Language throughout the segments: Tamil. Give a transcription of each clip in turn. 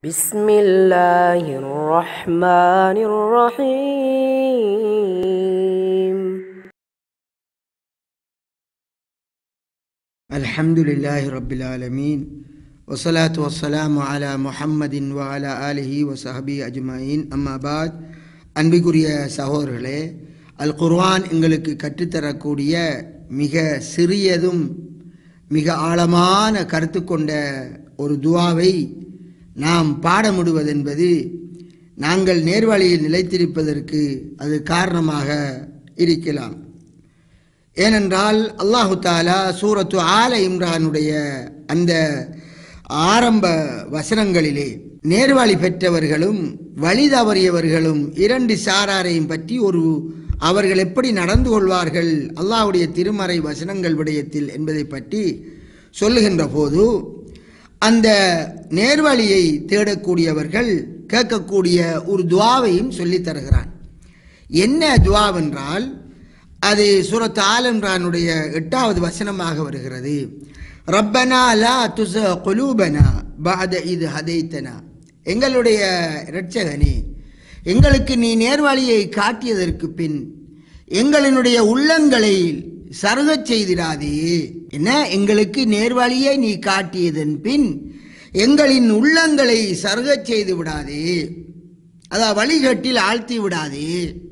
بسم الله الرحمن الرحيم الحمد لله رب العالمين والصلاة والسلام على محمد وعلى آله وصحبه أجمعين أما بعد அன்பிற்குரிய சகோதரர்களே அல் குர்ஆன் எங்களுக்கு கற்றுத்தரக்கூடிய மிக சிறியதும் மிக ஆழமான கருத்து கொண்ட ஒரு துவாவை நாம் பாடமிடுவதென்பது நாங்கள் நேர்வழியில் நிலைத்திருப்பதற்கு அது காரணமாக இருக்கலாம் ஏனென்றால் அல்லாஹு தாலா சூரத்து ஆல இம்ரானுடைய அந்த ஆரம்ப வசனங்களிலே நேர்வழி பெற்றவர்களும் வழி தவறியவர்களும் இரண்டு சாராரையும் பற்றி ஒரு அவர்கள் எப்படி நடந்து கொள்வார்கள் அல்லாஹ்வுடைய திருமறை வசனங்கள் விடயத்தில் என்பதை பற்றி சொல்லுகின்ற போது அந்த நேர்வழியை தேடக்கூடியவர்கள் கேட்கக்கூடிய ஒரு துவாவையும் சொல்லித் தருகிறான் என்ன துவாவென்றால் அது சூரத் ஆல் இம்ரானுடைய எட்டாவது வசனமாக வருகிறது ரப்பனா லா துச குலூபனா பாத இது ஹதைத்தனா எங்களுடைய இரட்சகனே எங்களுக்கு நீ நேர்வழியை காட்டியதற்கு பின் எங்களினுடைய உள்ளங்களை சருகச் செய்திடாதே என்ன எங்களுக்கு நேர்வழியை நீ காட்டியதன் பின் எங்களின் உள்ளங்களை சருகச் செய்து விடாதே அதான் வழிகட்டில் ஆழ்த்தி விடாதே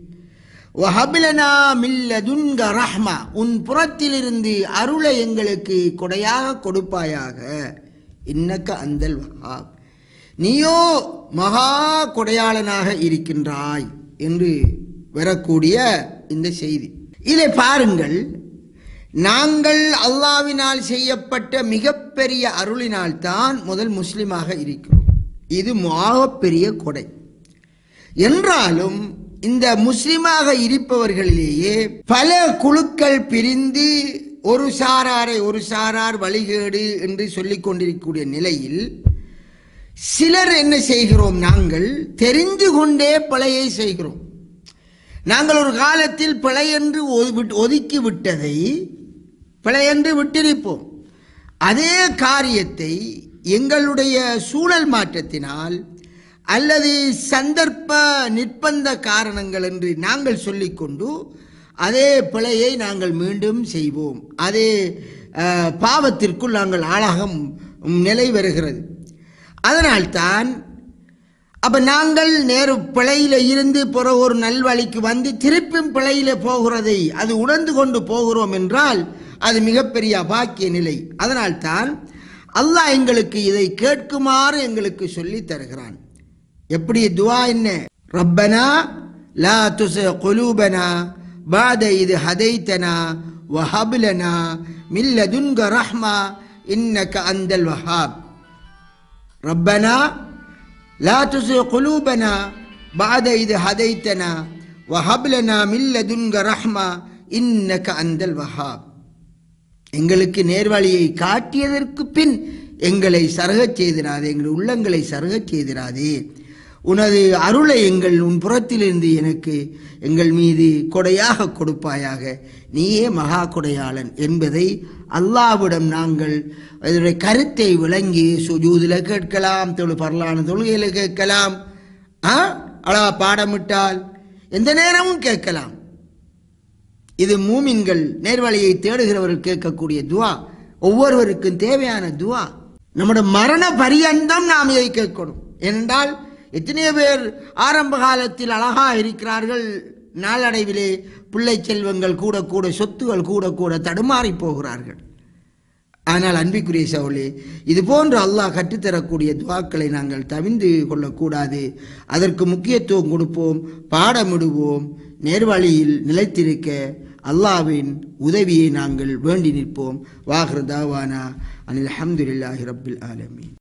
வஹபிலனா மில்லதுன்க ரஹ்மா உன் புறத்திலிருந்து அருளை எங்களுக்கு கொடையாக கொடுப்பாயாக இன்னக்க அந்தல் வஹாப் நீயோ மகா கொடையாளனாக இருக்கின்றாய் என்று வரக்கூடிய இந்த செய்தி இதை பாருங்கள் நாங்கள் அல்லாவினால் செய்யப்பட்ட மிகப்பெரிய அருளினால் தான் முதல் முஸ்லிமாக இருக்கிறோம் இது பெரிய கொடை என்றாலும் இந்த முஸ்லிமாக இருப்பவர்களிலேயே பல குழுக்கள் பிரிந்து ஒரு சாராரை ஒரு சாரார் வழிகேடு என்று சொல்லிக் கொண்டிருக்கக்கூடிய நிலையில் சிலர் என்ன செய்கிறோம் நாங்கள் தெரிந்து கொண்டே பிழையை செய்கிறோம் நாங்கள் ஒரு காலத்தில் பிழை என்று ஒது- ஒதுக்கி விட்டதை பிழை என்று விட்டிருப்போம் அதே காரியத்தை எங்களுடைய சூழல் மாற்றத்தினால் அல்லது சந்தர்ப்ப நிர்பந்த காரணங்கள் என்று நாங்கள் சொல்லிக்கொண்டு அதே பிழையை நாங்கள் மீண்டும் செய்வோம் அதே அஹ், பாவத்திற்குள் நாங்கள் ஆளாகும் நிலை வருகிறது அதனால்தான் அப்ப நாங்கள் நேரு பிழையில இருந்து பிற ஒரு நல்வழிக்கு வந்து திருப்பியும் பிழையில போகிறதை அது உணர்ந்து கொண்டு போகிறோம் என்றால் அது மிகப்பெரிய அபாக்கிய நிலை அதனால்தான் அல்லாஹ் எங்களுக்கு இதை கேட்குமாறு எங்களுக்கு சொல்லி தருகிறான் எப்படி துவா என்ன ரப்பனா லா துச குலூபனா பாத இது ஹதைத்தனா வஹப்லனா மில்லதுன்க ரஹ்மா இன்னக அந்தல் வஹாப் ربنا لا تزغ قلوبنا بعد إذ هديتنا وهب لنا من لدنك رحمة إنك أنت الوهاب எங்களுக்கு நேர்வழியை காட்டியதற்கு பின் எங்களை சருகச் செய்திராதே எங்கள் உள்ளங்களை சருகச் செய்திராதே உனது அருளை எங்கள் உன் புறத்திலிருந்து எனக்கு எங்கள் மீது கொடையாக கொடுப்பாயாக நீயே மகா கொடையாளன் என்பதை அல்லாவிடம் நாங்கள் இதனுடைய கருத்தை விளங்கி சுஜூதில் கேட்கலாம் தொழு பரலான தொழுகையில் கேட்கலாம் ஆ அழகா பாடமிட்டால் எந்த நேரமும் கேட்கலாம் இது மூமின்கள் நேர்வழியை தேடுகிறவர்கள் கேட்கக்கூடிய துவா ஒவ்வொருவருக்கும் தேவையான துவா நம்முடைய மரண பரியந்தம் நாம் இதை கேட்கணும் ஏனென்றால் எத்தனையோ பேர் ஆரம்ப காலத்தில் அழகா இருக்கிறார்கள் நாளடைவிலே பிள்ளை செல்வங்கள் கூட கூட சொத்துகள் கூட கூட தடுமாறி போகிறார்கள் ஆனால் அன்பிக்குரிய சவுளே இது போன்று அல்லாஹ் கற்றுத்தரக்கூடிய துவாக்களை நாங்கள் தவிந்து கொள்ளக்கூடாது அதற்கு முக்கியத்துவம் கொடுப்போம் பாடமிடுவோம் நேர்வழியில் நிலைத்திருக்க அல்லாஹ்வின் உதவியை நாங்கள் வேண்டி நிற்போம் வாஹ்ரதாவானா அனில் அஹமதுல்லாஹி ரப்பில் ஆலமீன்